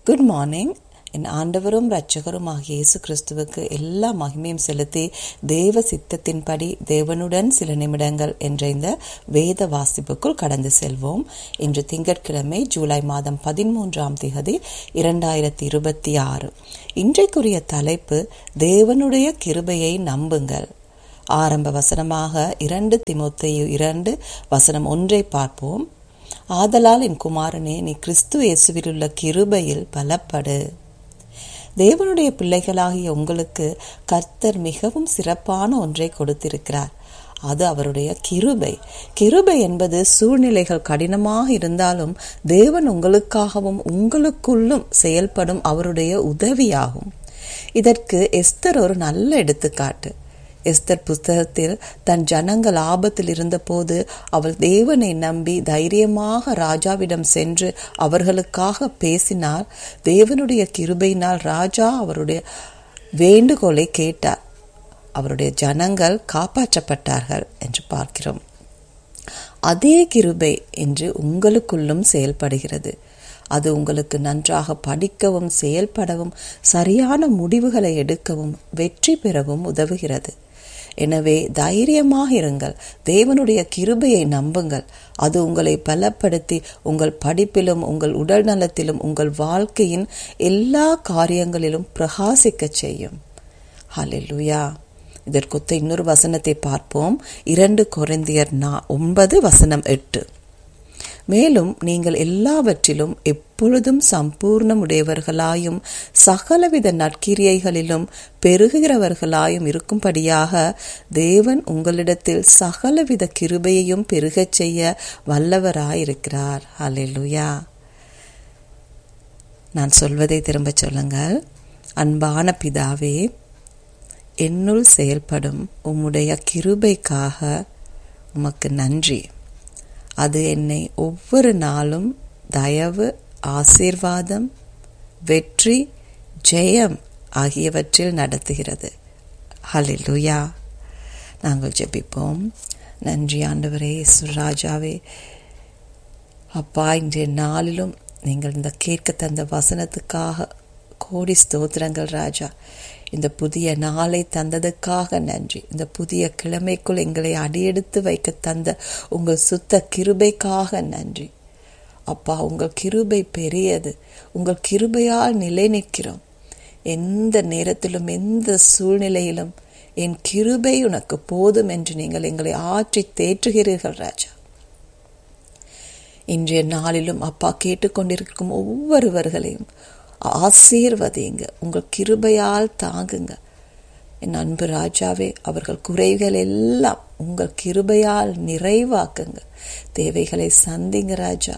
Good morning என் ஆண்டவரும் இரட்சகரும் ஆகிய இயேசு கிறிஸ்துவுக்கு எல்லா மகிமையும் செலுத்தி தேவ சித்தத்தின்படி தேவனுடன் சில நிமிடங்கள் என்ற இந்த வேத வாசிப்புக்குள் கடந்து செல்வோம் இன்று திங்கட்கிழமை ஜூலை மாதம் பதிமூன்றாம் திகதி இரண்டாயிரத்தி இருபத்தி ஆறு இன்றைக்குரிய தலைப்பு தேவனுடைய கிருபையை நம்புங்கள் ஆரம்ப வசனமாக இரண்டு திமுத்தையு இரண்டு வசனம் ஒன்றை பார்ப்போம் ஆதலால் என் குமாரனே நீ கிறிஸ்து இயேசுவிலுள்ள கிருபையில் பலப்படு தேவனுடைய பிள்ளைகளாகிய உங்களுக்கு கர்த்தர் மிகவும் சிறப்பான ஒன்றை கொடுத்திருக்கிறார் அது அவருடைய கிருபை கிருபை என்பது சூழ்நிலைகள் கடினமாக இருந்தாலும் தேவன் உங்களுக்காகவும் உங்களுக்குள்ளும் செயல்படும் அவருடைய உதவியாகும் இதற்கு எஸ்தர் ஒரு நல்ல எடுத்துக்காட்டு எஸ்தர் புஸ்தகத்தில் தன் ஜனங்கள் ஆபத்தில் இருந்தபோது அவள் தேவனை நம்பி தைரியமாக ராஜாவிடம் சென்று அவர்களுக்காக பேசினார் தேவனுடைய கிருபையினால் ராஜா அவருடைய வேண்டுகோளை கேட்டார் அவருடைய ஜனங்கள் காப்பாற்றப்பட்டார்கள் என்று பார்க்கிறோம் அதே கிருபை என்று உங்களுக்குள்ளும் செயல்படுகிறது அது உங்களுக்கு நன்றாக படிக்கவும் செயல்படவும் சரியான முடிவுகளை எடுக்கவும் வெற்றி பெறவும் உதவுகிறது எனவே தைரியமாக இருங்கள் தேவனுடைய கிருபையை நம்புங்கள் அது உங்களை பலப்படுத்தி உங்கள் படிப்பிலும் உங்கள் உடல் நலத்திலும் உங்கள் வாழ்க்கையின் எல்லா காரியங்களிலும் பிரகாசிக்க செய்யும் ஹலெலுயா இதற்கொத்த இன்னொரு வசனத்தை பார்ப்போம் இரண்டு குறைந்தியர் நா ஒன்பது வசனம் எட்டு மேலும் நீங்கள் எல்லாவற்றிலும் எப்பொழுதும் சம்பூர்ணமுடையவர்களாயும் சகலவித நற்கிரியைகளிலும் பெருகிறவர்களாயும் இருக்கும்படியாக தேவன் உங்களிடத்தில் சகலவித கிருபையையும் பெருகச் செய்ய வல்லவராயிருக்கிறார் அலெலுயா நான் சொல்வதை திரும்ப சொல்லுங்கள் அன்பான பிதாவே என்னுள் செயல்படும் உம்முடைய கிருபைக்காக உமக்கு நன்றி அது என்னை ஒவ்வொரு நாளும் தயவு ஆசீர்வாதம் வெற்றி ஜெயம் ஆகியவற்றில் நடத்துகிறது ஹலிலுயா நாங்கள் ஜெபிப்போம் நன்றி ஆண்டவரே சுராஜாவே அப்பா இன்றைய நாளிலும் நீங்கள் இந்த கேட்க தந்த வசனத்துக்காக கோடி ஸ்தோத்திரங்கள் ராஜா இந்த புதிய நாளை தந்ததுக்காக நன்றி இந்த புதிய கிழமைக்குள் எங்களை அடியெடுத்து வைக்க தந்த உங்கள் சுத்த கிருபைக்காக நன்றி அப்பா உங்கள் கிருபை பெரியது உங்கள் கிருபையால் நிலை நிற்கிறோம் எந்த நேரத்திலும் எந்த சூழ்நிலையிலும் என் கிருபை உனக்கு போதும் என்று நீங்கள் எங்களை ஆற்றி தேற்றுகிறீர்கள் ராஜா இன்றைய நாளிலும் அப்பா கேட்டுக்கொண்டிருக்கும் ஒவ்வொருவர்களையும் ஆசீர்வதிங்க உங்கள் கிருபையால் தாங்குங்க என் அன்பு ராஜாவே அவர்கள் குறைகள் எல்லாம் உங்கள் கிருபையால் நிறைவாக்குங்க தேவைகளை சந்திங்க ராஜா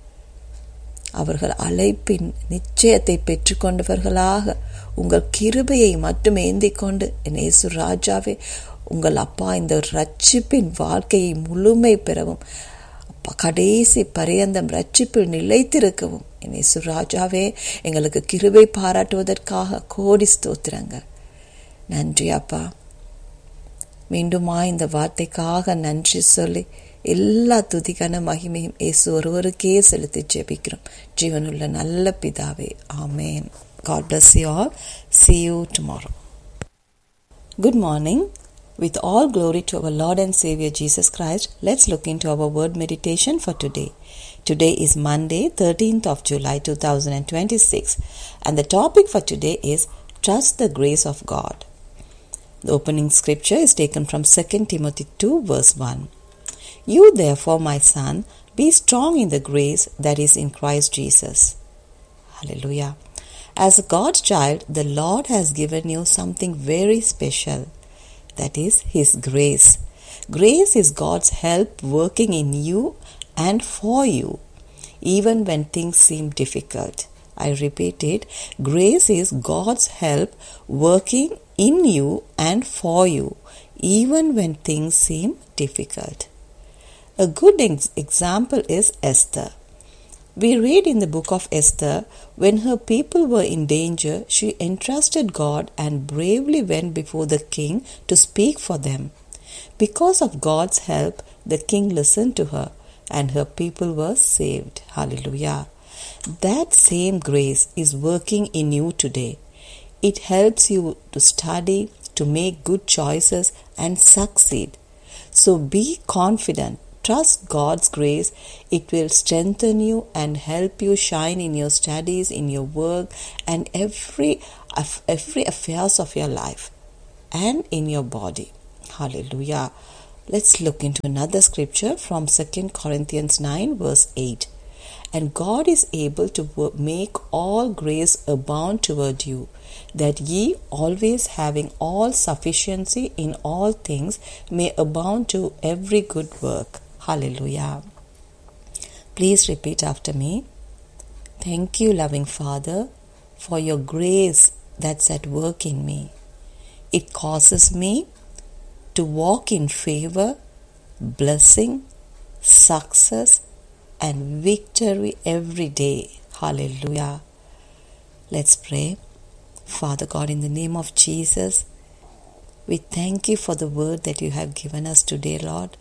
அவர்கள் அழைப்பின் நிச்சயத்தை பெற்றுக்கொண்டவர்களாக உங்கள் கிருபையை மட்டும் ஏந்தி கொண்டு நேசு ராஜாவே உங்கள் அப்பா இந்த ரட்சிப்பின் வாழ்க்கையை முழுமை பெறவும் அப்பா கடைசி பரியந்தம் ரட்சிப்பில் நிலைத்திருக்கவும் நேசு ராஜாவே எங்களுக்கு கிருபை பாராட்டுவதற்காக கோடி ஸ்தோத்திரங்கள் நன்றி அப்பா மீண்டுமா இந்த வார்த்தைக்காக நன்றி சொல்லி எல்லா துதிக்கான மகிமையும் இயேசு ஒருவருக்கே செலுத்தி ஜெபிக்கிறோம் ஜீவனுள்ள நல்ல பிதாவே amen God bless you all see you tomorrow good morning With all glory to our Lord and Savior Jesus Christ, let's look into our word meditation for today. Today is Monday, 13th of July 2026, and the topic for today is Trust the Grace of God. The opening scripture is taken from 2 Timothy 2, verse 1. You, therefore, my son, be strong in the grace that is in Christ Jesus. Hallelujah. As God's child, the Lord has given you something very special that is His grace. Grace is God's help working in you and for you, even when things seem difficult. I repeat it grace is God's help working in you and for you, even when things seem difficult. A good ex- example is Esther. We read in the book of Esther when her people were in danger, she entrusted God and bravely went before the king to speak for them. Because of God's help, the king listened to her and her people were saved. Hallelujah. That same grace is working in you today. It helps you to study, to make good choices, and succeed. So be confident. Trust God's grace. It will strengthen you and help you shine in your studies, in your work, and every every affairs of your life and in your body. Hallelujah. Let's look into another scripture from 2 Corinthians 9, verse 8. And God is able to make all grace abound toward you, that ye, always having all sufficiency in all things, may abound to every good work. Hallelujah. Please repeat after me. Thank you, loving Father, for your grace that's at work in me. It causes me to walk in favor, blessing, success, and victory every day. Hallelujah. Let's pray. Father God, in the name of Jesus, we thank you for the word that you have given us today, Lord.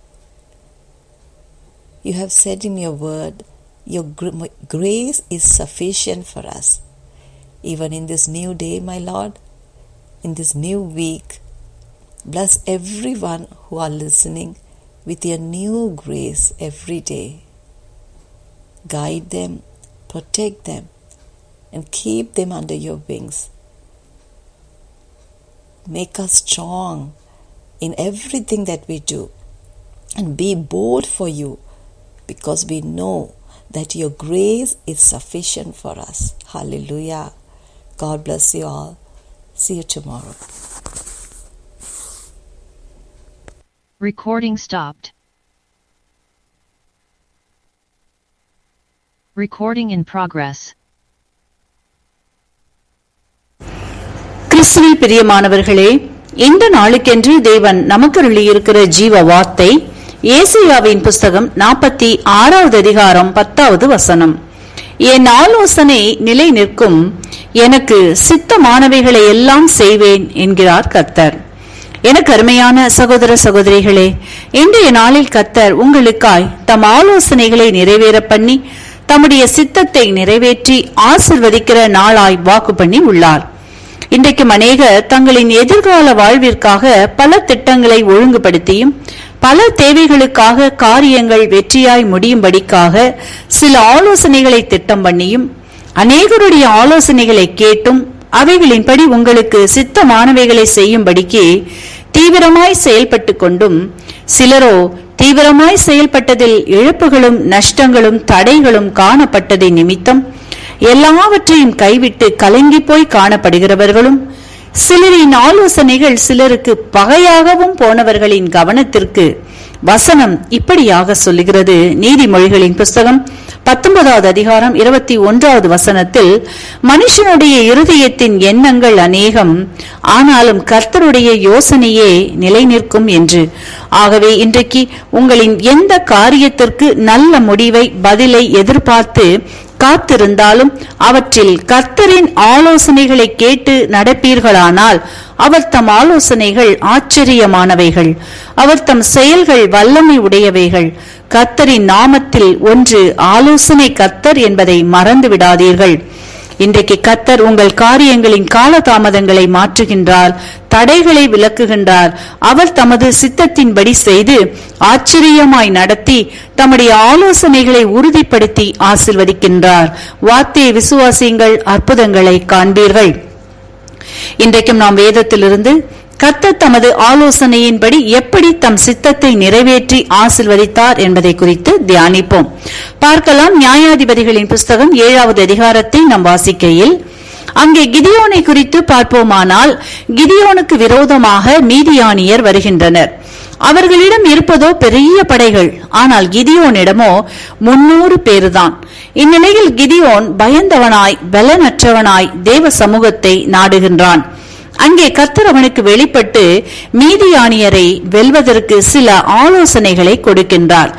You have said in your word, your grace is sufficient for us. Even in this new day, my Lord, in this new week, bless everyone who are listening with your new grace every day. Guide them, protect them, and keep them under your wings. Make us strong in everything that we do and be bold for you because we know that your grace is sufficient for us. Hallelujah. God bless you all. See you tomorrow. Recording stopped. Recording in progress. கிறிஸ்துவில் பிரியமானவர்களே இந்த நாளுக்கென்று தேவன் நமக்கருளியிருக்கிற ஜீவ வார்த்தை ஏசியாவின் புஸ்தகம் நாற்பத்தி ஆறாவது அதிகாரம் பத்தாவது வசனம் என் ஆலோசனை நிலை நிற்கும் எனக்கு சித்தமானவைகளை எல்லாம் செய்வேன் என்கிறார் கர்த்தர் எனக்கு அருமையான சகோதர சகோதரிகளே இன்றைய நாளில் கர்த்தர் உங்களுக்காய் தம் ஆலோசனைகளை நிறைவேற பண்ணி தம்முடைய சித்தத்தை நிறைவேற்றி ஆசிர்வதிக்கிற நாளாய் வாக்கு பண்ணி உள்ளார் இன்றைக்கும் அநேகர் தங்களின் எதிர்கால வாழ்விற்காக பல திட்டங்களை ஒழுங்குபடுத்தியும் பல தேவைகளுக்காக காரியங்கள் வெற்றியாய் முடியும்படிக்காக சில ஆலோசனைகளை திட்டம் பண்ணியும் அநேகருடைய ஆலோசனைகளை கேட்டும் அவைகளின்படி உங்களுக்கு சித்தமானவைகளை செய்யும்படிக்கு தீவிரமாய் செயல்பட்டு கொண்டும் சிலரோ தீவிரமாய் செயல்பட்டதில் இழப்புகளும் நஷ்டங்களும் தடைகளும் காணப்பட்டதை நிமித்தம் எல்லாவற்றையும் கைவிட்டு கலங்கி போய் காணப்படுகிறவர்களும் சிலரின் ஆலோசனைகள் சிலருக்கு பகையாகவும் போனவர்களின் கவனத்திற்கு வசனம் இப்படியாக சொல்லுகிறது நீதிமொழிகளின் புஸ்தகம் பத்தொன்பதாவது அதிகாரம் இருபத்தி ஒன்றாவது வசனத்தில் மனுஷனுடைய இருதயத்தின் எண்ணங்கள் அநேகம் ஆனாலும் கர்த்தருடைய யோசனையே நிலை நிற்கும் என்று ஆகவே இன்றைக்கு உங்களின் எந்த காரியத்திற்கு நல்ல முடிவை பதிலை எதிர்பார்த்து காத்திருந்தாலும் அவற்றில் கர்த்தரின் ஆலோசனைகளை கேட்டு நடப்பீர்களானால் அவர் தம் ஆலோசனைகள் ஆச்சரியமானவைகள் அவர் தம் செயல்கள் வல்லமை உடையவைகள் கர்த்தரின் நாமத்தில் ஒன்று ஆலோசனை கர்த்தர் என்பதை மறந்து விடாதீர்கள் இன்றைக்கு கத்தர் உங்கள் காரியங்களின் காலதாமதங்களை மாற்றுகின்றார் தடைகளை விலக்குகின்றார் அவர் தமது சித்தத்தின்படி செய்து ஆச்சரியமாய் நடத்தி தம்முடைய ஆலோசனைகளை உறுதிப்படுத்தி ஆசிர்வதிக்கின்றார் வார்த்தையை விசுவாசியுங்கள் அற்புதங்களை காண்பீர்கள் இன்றைக்கும் நாம் வேதத்திலிருந்து கர்த்தர் தமது ஆலோசனையின்படி எப்படி தம் சித்தத்தை நிறைவேற்றி ஆசிர்வதித்தார் என்பதை குறித்து தியானிப்போம் பார்க்கலாம் நியாயாதிபதிகளின் புஸ்தகம் ஏழாவது அதிகாரத்தை நாம் வாசிக்கையில் அங்கே கிதியோனை குறித்து பார்ப்போமானால் கிதியோனுக்கு விரோதமாக மீதியானியர் வருகின்றனர் அவர்களிடம் இருப்பதோ பெரிய படைகள் ஆனால் கிதியோனிடமோ முன்னூறு பேருதான் இந்நிலையில் கிதியோன் பயந்தவனாய் பலனற்றவனாய் தேவ சமூகத்தை நாடுகின்றான் அங்கே கர்த்தர் அவனுக்கு வெளிப்பட்டு மீதியானியரை வெல்வதற்கு சில ஆலோசனைகளை கொடுக்கின்றார்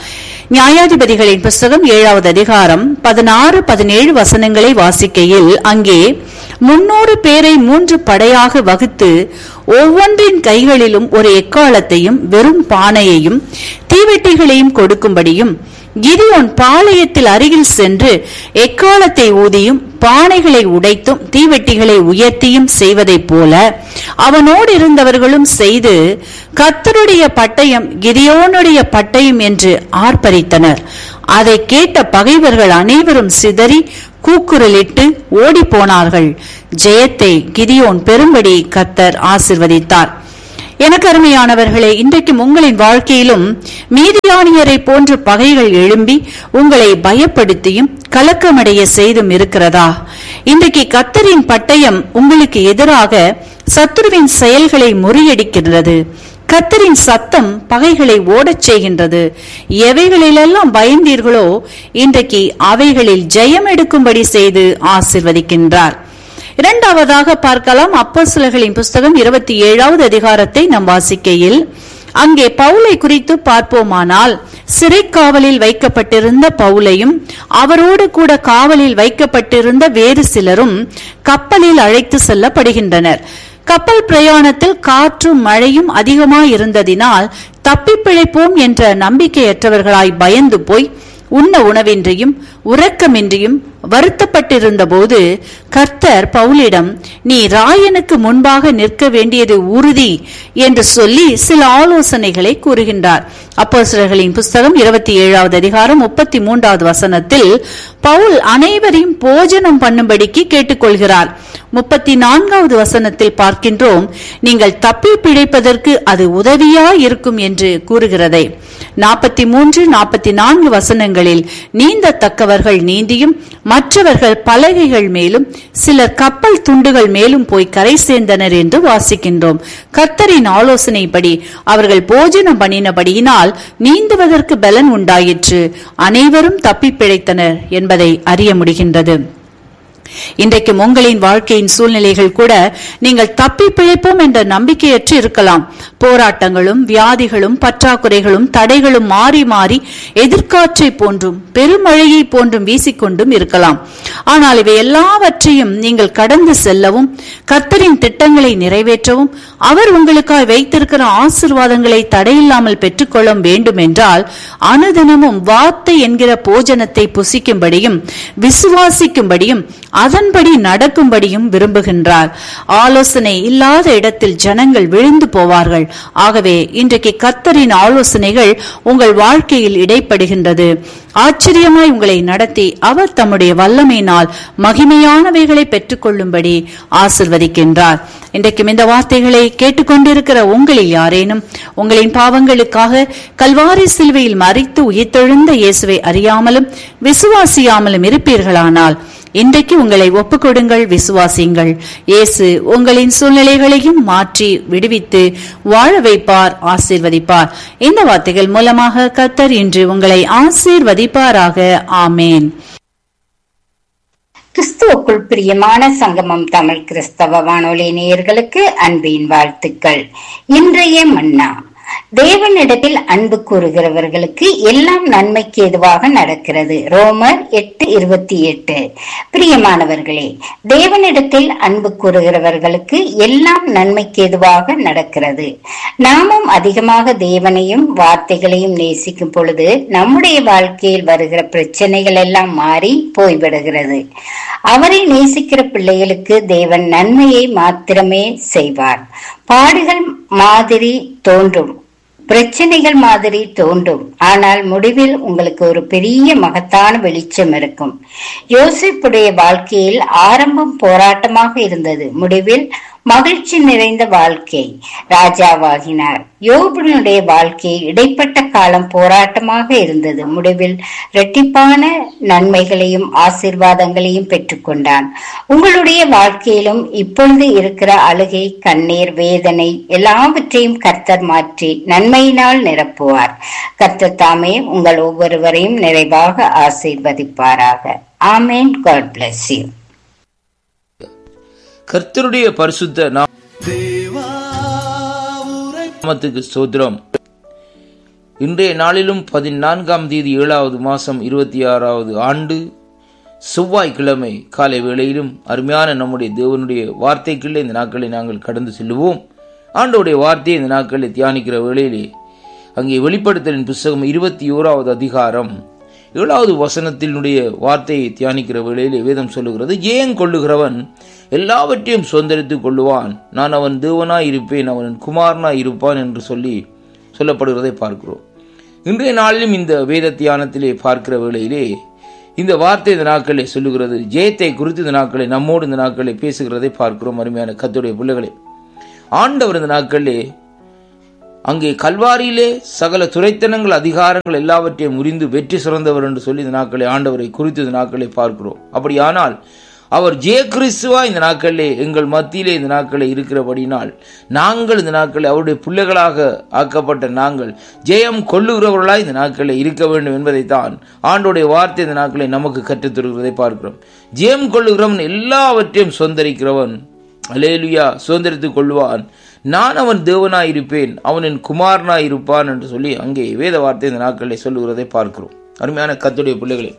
நியாயாதிபதிகளின் புஸ்தகம் ஏழாவது அதிகாரம் பதினாறு பதினேழு வசனங்களை வாசிக்கையில் அங்கே முன்னூறு பேரை மூன்று படையாக வகுத்து ஒவ்வொன்றின் கைகளிலும் ஒரு எக்காலத்தையும் வெறும் பானையையும் தீவெட்டிகளையும் கொடுக்கும்படியும் கிதியோன் பாளையத்தில் அருகில் சென்று எக்காலத்தை ஊதியும் பானைகளை உடைத்தும் தீவெட்டிகளை உயர்த்தியும் செய்வதைப் போல அவனோடு இருந்தவர்களும் செய்து கர்த்தருடைய பட்டயம் கிதியோனுடைய பட்டயம் என்று ஆர்ப்பரித்தனர் அதை கேட்ட பகைவர்கள் அனைவரும் சிதறி கூக்குரலிட்டு ஓடி போனார்கள் ஜெயத்தை கிதியோன் பெரும்படி கர்த்தர் ஆசிர்வதித்தார் எனக்கு அருமையானவர்களே இன்றைக்கும் உங்களின் வாழ்க்கையிலும் மீதியானியரை போன்ற பகைகள் எழும்பி உங்களை பயப்படுத்தியும் கலக்கமடைய செய்தும் இருக்கிறதா இன்றைக்கு கத்தரின் பட்டயம் உங்களுக்கு எதிராக சத்துருவின் செயல்களை முறியடிக்கின்றது கத்தரின் சத்தம் பகைகளை ஓடச் செய்கின்றது எவைகளிலெல்லாம் பயந்தீர்களோ இன்றைக்கு அவைகளில் ஜெயம் எடுக்கும்படி செய்து ஆசிர்வதிக்கின்றார் இரண்டாவதாக பார்க்கலாம் அப்போஸ்தலர்களின் புஸ்தகம் இருபத்தி ஏழாவது அதிகாரத்தை நாம் வாசிக்கையில் அங்கே பவுலை குறித்து பார்ப்போமானால் சிறை காவலில் வைக்கப்பட்டிருந்த பவுலையும் அவரோடு கூட காவலில் வைக்கப்பட்டிருந்த வேறு சிலரும் கப்பலில் அழைத்து செல்லப்படுகின்றனர் கப்பல் பிரயாணத்தில் காற்றும் மழையும் அதிகமாய் இருந்ததினால் தப்பிப் பிழைப்போம் என்ற நம்பிக்கையற்றவர்களாய் பயந்து போய் உண்ண உணவின்றியும் உறக்கமின்றியும் வருத்தப்பட்டிருந்த போது கர்த்தர் பவுலிடம் நீ ராயனுக்கு முன்பாக நிற்க வேண்டியது உறுதி என்று சொல்லி சில ஆலோசனைகளை கூறுகின்றார் அப்போஸ்தலர்களின் புஸ்தகம் இருபத்தி ஏழாவது அதிகாரம் முப்பத்தி மூன்றாவது வசனத்தில் பவுல் அனைவரையும் போஜனம் பண்ணும்படிக்கு கேட்டுக்கொள்கிறார் முப்பத்தி நான்காவது வசனத்தில் பார்க்கின்றோம் நீங்கள் தப்பி பிழைப்பதற்கு அது உதவியா இருக்கும் என்று கூறுகிறதை நாற்பத்தி மூன்று நாற்பத்தி நான்கு வசனங்களில் நீந்தத்தக்கவர்கள் நீந்தியும் மற்றவர்கள் பலகைகள் மேலும் சிலர் கப்பல் துண்டுகள் மேலும் போய் கரை சேர்ந்தனர் என்று வாசிக்கின்றோம் கர்த்தரின் ஆலோசனைப்படி அவர்கள் போஜனம் பண்ணினபடியினால் நீந்துவதற்கு பலன் உண்டாயிற்று அனைவரும் தப்பி பிழைத்தனர் என்பதை அறிய முடிகின்றது இன்றைக்கும் உங்களின் வாழ்க்கையின் சூழ்நிலைகள் கூட நீங்கள் தப்பி பிழைப்போம் என்ற நம்பிக்கையற்று இருக்கலாம் போராட்டங்களும் வியாதிகளும் பற்றாக்குறைகளும் தடைகளும் மாறி மாறி எதிர்காற்றை போன்றும் பெருமழையை போன்றும் வீசிக்கொண்டும் இருக்கலாம் ஆனால் இவை எல்லாவற்றையும் நீங்கள் கடந்து செல்லவும் கர்த்தரின் திட்டங்களை நிறைவேற்றவும் அவர் உங்களுக்காய் வைத்திருக்கிற ஆசிர்வாதங்களை தடையில்லாமல் பெற்றுக்கொள்ள வேண்டும் என்றால் அனுதினமும் வார்த்தை என்கிற போஜனத்தை புசிக்கும்படியும் விசுவாசிக்கும்படியும் அதன்படி நடக்கும்படியும் விரும்புகின்றார் ஆலோசனை இல்லாத இடத்தில் ஜனங்கள் விழுந்து போவார்கள் ஆகவே இன்றைக்கு கர்த்தரின் ஆலோசனைகள் உங்கள் வாழ்க்கையில் இடைப்படுகின்றது ஆச்சரியமாய் உங்களை நடத்தி அவர் தம்முடைய வல்லமையினால் மகிமையானவைகளை பெற்றுக்கொள்ளும்படி ஆசிர்வதிக்கின்றார் இன்றைக்கும் இந்த வார்த்தைகளை கேட்டுக்கொண்டிருக்கிற உங்களில் யாரேனும் உங்களின் பாவங்களுக்காக கல்வாரி சிலுவையில் மறித்து உயிர்த்தெழுந்த இயேசுவை அறியாமலும் விசுவாசியாமலும் இருப்பீர்களானால் இன்றைக்கு உங்களை ஒப்புக்கொடுங்கள் விசுவாசியுங்கள் இயேசு உங்களின் சூழ்நிலைகளையும் மாற்றி விடுவித்து வாழ வைப்பார் ஆசீர்வதிப்பார் இந்த வார்த்தைகள் மூலமாக கத்தர் இன்று உங்களை ஆசீர்வதிப்பாராக ஆமேன் கிறிஸ்துவுக்குள் பிரியமான சங்கமம் தமிழ் கிறிஸ்தவ வானொலி நேயர்களுக்கு அன்பின் வாழ்த்துக்கள் இன்றைய மன்னா தேவனிடத்தில் அன்பு கூறுகிறவர்களுக்கு எல்லாம் நன்மைக்கு எதுவாக நடக்கிறது ரோமர் எட்டு இருபத்தி எட்டு பிரியமானவர்களே தேவனிடத்தில் அன்பு கூறுகிறவர்களுக்கு எல்லாம் நன்மைக்கு எதுவாக நடக்கிறது நாமும் அதிகமாக தேவனையும் வார்த்தைகளையும் நேசிக்கும் பொழுது நம்முடைய வாழ்க்கையில் வருகிற பிரச்சனைகள் எல்லாம் மாறி போய்விடுகிறது அவரை நேசிக்கிற பிள்ளைகளுக்கு தேவன் நன்மையை மாத்திரமே செய்வார் பாடுகள் மாதிரி தோன்றும் பிரச்சனைகள் மாதிரி தோன்றும் ஆனால் முடிவில் உங்களுக்கு ஒரு பெரிய மகத்தான வெளிச்சம் இருக்கும் யோசிப்புடைய வாழ்க்கையில் ஆரம்பம் போராட்டமாக இருந்தது முடிவில் மகிழ்ச்சி நிறைந்த வாழ்க்கை ராஜாவாகினார் யோபனுடைய வாழ்க்கை இடைப்பட்ட காலம் போராட்டமாக இருந்தது முடிவில் இரட்டிப்பான நன்மைகளையும் ஆசீர்வாதங்களையும் பெற்றுக்கொண்டான் உங்களுடைய வாழ்க்கையிலும் இப்பொழுது இருக்கிற அழுகை கண்ணீர் வேதனை எல்லாவற்றையும் கர்த்தர் மாற்றி நன்மையினால் நிரப்புவார் கர்த்தர் தாமே உங்கள் ஒவ்வொருவரையும் நிறைவாக ஆசீர்வதிப்பாராக ஆமேன் காட் பிளஸ் யூ கர்த்தருடைய பரிசுத்த நாமத்துக்கு சோத்திரம் இன்றைய நாளிலும் பதினான்காம் தேதி ஏழாவது மாதம் இருபத்தி ஆறாவது ஆண்டு செவ்வாய்க்கிழமை காலை வேளையிலும் அருமையான நம்முடைய தேவனுடைய வார்த்தைக்குள்ளே இந்த நாட்களை நாங்கள் கடந்து செல்லுவோம் ஆண்டோடைய வார்த்தையை இந்த நாட்களை தியானிக்கிற வேளையிலே அங்கே வெளிப்படுத்தலின் புஸ்தகம் இருபத்தி ஓராவது அதிகாரம் ஏழாவது வசனத்தினுடைய வார்த்தையை தியானிக்கிற வேளையிலே வேதம் சொல்லுகிறது ஏன் கொள்ளுகிறவன் எல்லாவற்றையும் சுதந்திரித்துக் கொள்ளுவான் நான் அவன் தேவனாய் இருப்பேன் அவன் குமாரனாய் இருப்பான் என்று சொல்லி சொல்லப்படுகிறதை பார்க்கிறோம் இன்றைய நாளிலும் இந்த வேத தியானத்திலே பார்க்கிற வேளையிலே இந்த வார்த்தை இந்த நாட்களை சொல்லுகிறது ஜெயத்தை குறித்து இந்த நாட்களை நம்மோடு இந்த நாட்களை பேசுகிறதை பார்க்கிறோம் அருமையான கத்துடைய பிள்ளைகளே ஆண்டவர் இந்த நாட்களிலே அங்கே கல்வாரியிலே சகல துரைத்தனங்கள் அதிகாரங்கள் எல்லாவற்றையும் முறிந்து வெற்றி சிறந்தவர் என்று சொல்லி இந்த நாட்களை ஆண்டவரை குறித்து இந்த நாட்களை பார்க்கிறோம் அப்படியானால் அவர் ஜே கிறிஸ்துவா இந்த நாட்களிலே எங்கள் மத்தியிலே இந்த நாட்களை இருக்கிறபடினால் நாங்கள் இந்த நாட்களை அவருடைய பிள்ளைகளாக ஆக்கப்பட்ட நாங்கள் ஜெயம் கொள்ளுகிறவர்களாய் இந்த நாட்களில் இருக்க வேண்டும் என்பதைத்தான் ஆண்டோடைய வார்த்தை இந்த நாட்களை நமக்கு கற்றுத் தருகிறதை பார்க்கிறோம் ஜெயம் கொள்ளுகிறவன் எல்லாவற்றையும் சொந்தரிக்கிறவன் அலேலுயா சுதந்திரித்துக் கொள்வான் நான் அவன் தேவனாய் இருப்பேன் அவன் என் குமாரனாய் இருப்பான் என்று சொல்லி அங்கே வேத வார்த்தை இந்த நாட்களில் சொல்லுகிறதை பார்க்கிறோம் அருமையான கத்துடைய பிள்ளைகளே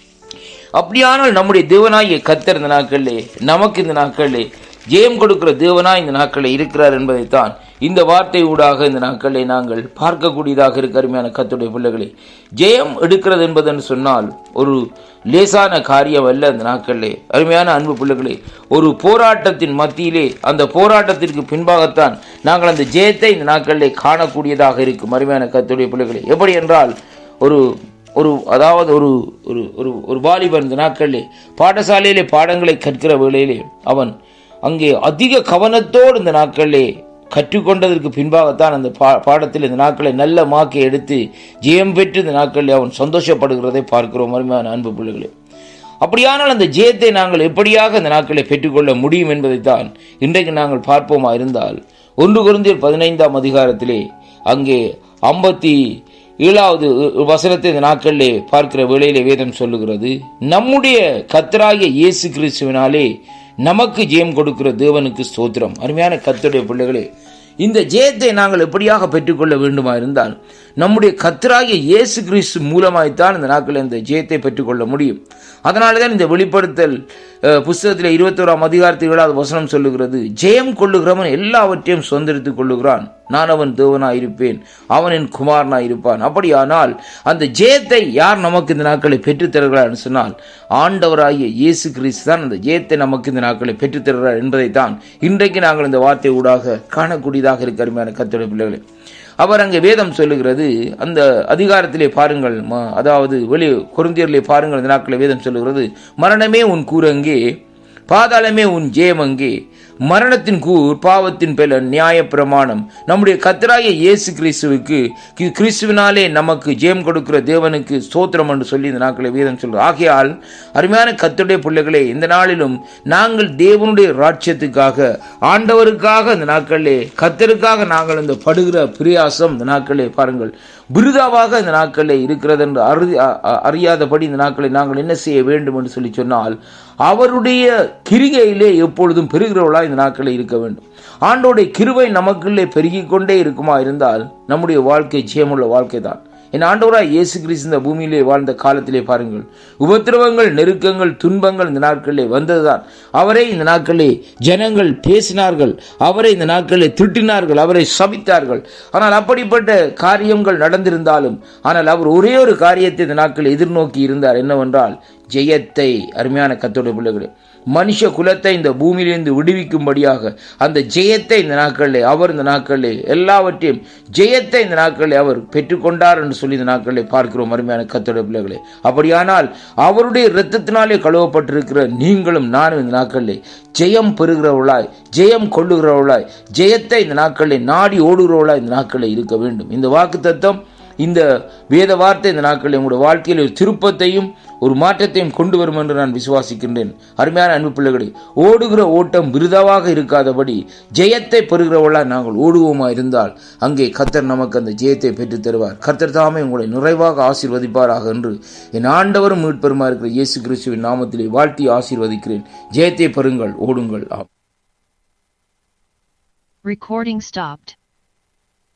அப்படியானால் நம்முடைய தேவனாகிய கத்தர் இந்த நாட்களிலே நமக்கு இந்த நாட்களிலே ஜெயம் கொடுக்கிற தேவனாய் இந்த நாட்களில் இருக்கிறார் என்பதைத்தான் இந்த வார்த்தை ஊடாக இந்த நாட்களிலே நாங்கள் பார்க்கக்கூடியதாக இருக்க அருமையான கத்துடைய பிள்ளைகளே ஜெயம் எடுக்கிறது என்பதென்று சொன்னால் ஒரு லேசான காரியம் அல்ல அந்த நாட்களிலே அருமையான அன்பு பிள்ளைகளே ஒரு போராட்டத்தின் மத்தியிலே அந்த போராட்டத்திற்கு பின்பாகத்தான் நாங்கள் அந்த ஜெயத்தை இந்த நாட்களிலே காணக்கூடியதாக இருக்கும் அருமையான கத்துடைய பிள்ளைகளே எப்படி என்றால் ஒரு ஒரு அதாவது ஒரு ஒரு ஒரு ஒரு வாலிபன் இந்த நாட்களிலே பாடசாலையிலே பாடங்களை கற்கிற வேளையிலே அவன் அங்கே அதிக கவனத்தோடு இந்த நாட்களிலே கற்றுக்கொண்டதற்கு பின்பாகத்தான் அந்த பா பாடத்தில் இந்த நாட்களை நல்ல மாக்கை எடுத்து ஜெயம் பெற்று இந்த நாட்களில் அவன் சந்தோஷப்படுகிறதை பார்க்கிறோம் அருமையான அன்பு பிள்ளைகளே அப்படியானால் அந்த ஜெயத்தை நாங்கள் எப்படியாக இந்த நாட்களை பெற்றுக்கொள்ள முடியும் என்பதைத்தான் இன்றைக்கு நாங்கள் பார்ப்போமா இருந்தால் ஒன்று குருந்தியர் பதினைந்தாம் அதிகாரத்திலே அங்கே ஐம்பத்தி ஏழாவது வசனத்தை இந்த நாட்களிலே பார்க்கிற வேளையிலே வேதம் சொல்லுகிறது நம்முடைய கத்தராகிய இயேசு கிறிஸ்துவினாலே நமக்கு ஜெயம் கொடுக்கிற தேவனுக்கு ஸ்தோத்திரம் அருமையான கத்துடைய பிள்ளைகளே இந்த ஜெயத்தை நாங்கள் எப்படியாக பெற்றுக்கொள்ள வேண்டுமா இருந்தால் நம்முடைய கத்தராகிய இயேசு கிறிஸ்து மூலமாய்த்தான் இந்த நாட்களில் இந்த ஜெயத்தை பெற்றுக்கொள்ள முடியும் அதனால தான் இந்த வெளிப்படுத்தல் புஸ்தகத்தில் இருபத்தோராம் அதிகாரத்தில் ஏழாவது வசனம் சொல்லுகிறது ஜெயம் கொள்ளுகிறவன் எல்லாவற்றையும் சுதந்திரித்துக் கொள்ளுகிறான் நான் அவன் தேவனாய் இருப்பேன் அவன் என் குமாரனாய் இருப்பான் அப்படியானால் அந்த ஜெயத்தை யார் நமக்கு இந்த நாட்களை பெற்றுத்தருகிறார் சொன்னால் ஆண்டவராகிய இயேசு கிறிஸ்து தான் அந்த ஜெயத்தை நமக்கு இந்த நாட்களை பெற்றுத்தருகிறார் என்பதைத்தான் இன்றைக்கு நாங்கள் இந்த வார்த்தை ஊடாக காணக்கூடியதாக இருக்க அருமையான கத்தோட பிள்ளைகளே அவர் அங்கே வேதம் சொல்லுகிறது அந்த அதிகாரத்திலே பாருங்கள் அதாவது வெளி குருந்தியர்லே பாருங்கள் இந்த நாட்களில் வேதம் சொல்லுகிறது மரணமே உன் கூரங்கே பாதாளமே உன் ஜெயம் அங்கே மரணத்தின் கூர் பாவத்தின் பெலன் நியாய பிரமாணம் நம்முடைய கத்தராய இயேசு கிறிஸ்துவுக்கு கிறிஸ்துவினாலே நமக்கு ஜெயம் கொடுக்கிற தேவனுக்கு ஸ்தோத்திரம் என்று சொல்லி இந்த நாட்களை வேதம் சொல்கிறோம் ஆகையால் அருமையான கத்துடைய பிள்ளைகளே இந்த நாளிலும் நாங்கள் தேவனுடைய ராட்சியத்துக்காக ஆண்டவருக்காக இந்த நாட்களிலே கத்தருக்காக நாங்கள் இந்த படுகிற பிரியாசம் இந்த நாட்களே பாருங்கள் விருதாவாக இந்த நாட்களில் இருக்கிறது என்று அறி அறியாதபடி இந்த நாட்களை நாங்கள் என்ன செய்ய வேண்டும் என்று சொல்லி சொன்னால் அவருடைய கிரிகையிலே எப்பொழுதும் பெருகிறவர்களாக இந்த நாட்களில் இருக்க வேண்டும் ஆண்டோடைய கிருவை நமக்குள்ளே பெருகிக் கொண்டே இருக்குமா இருந்தால் நம்முடைய வாழ்க்கை ஜெயமுள்ள வாழ்க்கை தான் என் ஆண்டவராய் இயேசு கிறிஸ்து இந்த பூமியிலே வாழ்ந்த காலத்திலே பாருங்கள் உபத்திரவங்கள் நெருக்கங்கள் துன்பங்கள் இந்த நாட்களிலே வந்ததுதான் அவரை இந்த நாட்களிலே ஜனங்கள் பேசினார்கள் அவரை இந்த நாட்களிலே திட்டினார்கள் அவரை சபித்தார்கள் ஆனால் அப்படிப்பட்ட காரியங்கள் நடந்திருந்தாலும் ஆனால் அவர் ஒரே ஒரு காரியத்தை இந்த நாட்களில் எதிர்நோக்கி இருந்தார் என்னவென்றால் ஜெயத்தை அருமையான கத்தோட பிள்ளைகளே மனுஷ குலத்தை இந்த பூமியிலிருந்து விடுவிக்கும்படியாக அந்த ஜெயத்தை இந்த நாட்களிலே அவர் இந்த நாட்களிலே எல்லாவற்றையும் ஜெயத்தை இந்த நாட்களிலே அவர் பெற்றுக்கொண்டார் என்று சொல்லி இந்த நாட்களிலே பார்க்கிறோம் அருமையான கத்தோட பிள்ளைகளே அப்படியானால் அவருடைய இரத்தத்தினாலே கழுவப்பட்டிருக்கிற நீங்களும் நானும் இந்த நாட்களிலே ஜெயம் பெறுகிறவர்களாய் ஜெயம் கொள்ளுகிறவர்களாய் ஜெயத்தை இந்த நாட்களிலே நாடி ஓடுகிறவர்களாய் இந்த நாட்களில் இருக்க வேண்டும் இந்த வாக்கு தத்துவம் இந்த வேத வார்த்தை இந்த நாட்களில் உங்களுடைய வாழ்க்கையில் ஒரு திருப்பத்தையும் ஒரு மாற்றத்தையும் கொண்டு வரும் என்று நான் விசுவாசிக்கின்றேன் அருமையான அன்பு பிள்ளைகளே ஓடுகிற ஓட்டம் விருதாவாக இருக்காதபடி ஜெயத்தை பெறுகிறவர்களாக நாங்கள் ஓடுவோமா இருந்தால் அங்கே கத்தர் நமக்கு அந்த ஜெயத்தை பெற்றுத் தருவார் கத்தர் தாமே உங்களை நிறைவாக ஆசீர்வதிப்பாராக என்று என் ஆண்டவரும் மீட்பெருமா இருக்கிற இயேசு கிறிஸ்துவின் நாமத்திலே வாழ்த்தி ஆசீர்வதிக்கிறேன் ஜெயத்தை பெறுங்கள் ஓடுங்கள் ஆம் Recording stopped.